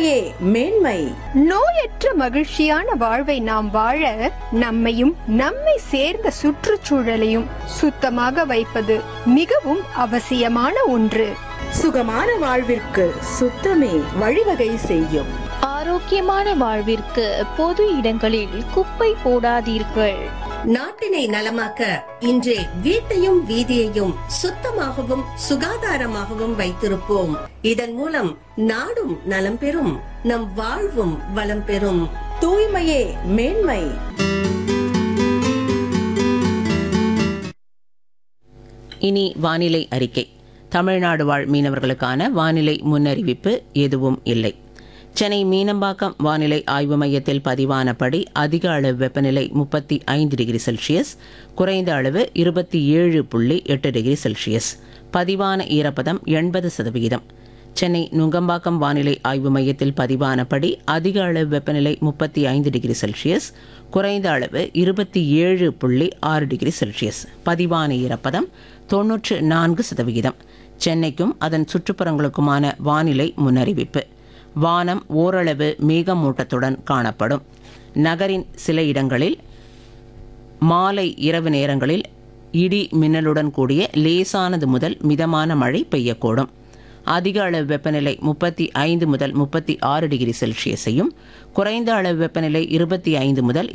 தூய்மையே மேன்மை நோயற்ற மகிழ்ச்சியான வாழ்வை நாம் வாழ நம்மையும் நம்மை சேர்ந்த சுற்றுச்சூழலையும் சுத்தமாக வைப்பது மிகவும் அவசியமான ஒன்று சுகமான வாழ்விற்கு சுத்தமே வழிவகை செய்யும் ஆரோக்கியமான வாழ்விற்கு பொது இடங்களில் குப்பை போடாதீர்கள் நாட்டினை நலமாக்க இன்றே வீட்டையும் வீதியையும் சுத்தமாகவும் சுகாதாரமாகவும் வைத்திருப்போம் இதன் மூலம் நாடும் நலம் பெறும் நம் வாழ்வும் வளம் பெறும் தூய்மையே மேன்மை இனி வானிலை அறிக்கை தமிழ்நாடு வாழ் மீனவர்களுக்கான வானிலை முன்னறிவிப்பு எதுவும் இல்லை சென்னை மீனம்பாக்கம் வானிலை ஆய்வு மையத்தில் பதிவானபடி அதிக அளவு வெப்பநிலை முப்பத்தி ஐந்து டிகிரி செல்சியஸ் குறைந்த அளவு இருபத்தி ஏழு புள்ளி எட்டு டிகிரி செல்சியஸ் பதிவான ஈரப்பதம் எண்பது சதவிகிதம் சென்னை நுங்கம்பாக்கம் வானிலை ஆய்வு மையத்தில் பதிவானபடி அதிக அளவு வெப்பநிலை முப்பத்தி ஐந்து டிகிரி செல்சியஸ் குறைந்த அளவு இருபத்தி ஏழு புள்ளி ஆறு டிகிரி செல்சியஸ் பதிவான ஈரப்பதம் தொன்னூற்று நான்கு சதவிகிதம் சென்னைக்கும் அதன் சுற்றுப்புறங்களுக்குமான வானிலை முன்னறிவிப்பு வானம் ஓரளவு மேகமூட்டத்துடன் காணப்படும் நகரின் சில இடங்களில் மாலை இரவு நேரங்களில் இடி மின்னலுடன் கூடிய லேசானது முதல் மிதமான மழை பெய்யக்கூடும் அதிக அளவு வெப்பநிலை முப்பத்தி ஐந்து முதல் முப்பத்தி ஆறு டிகிரி செல்சியஸையும் குறைந்த அளவு வெப்பநிலை இருபத்தி ஐந்து முதல்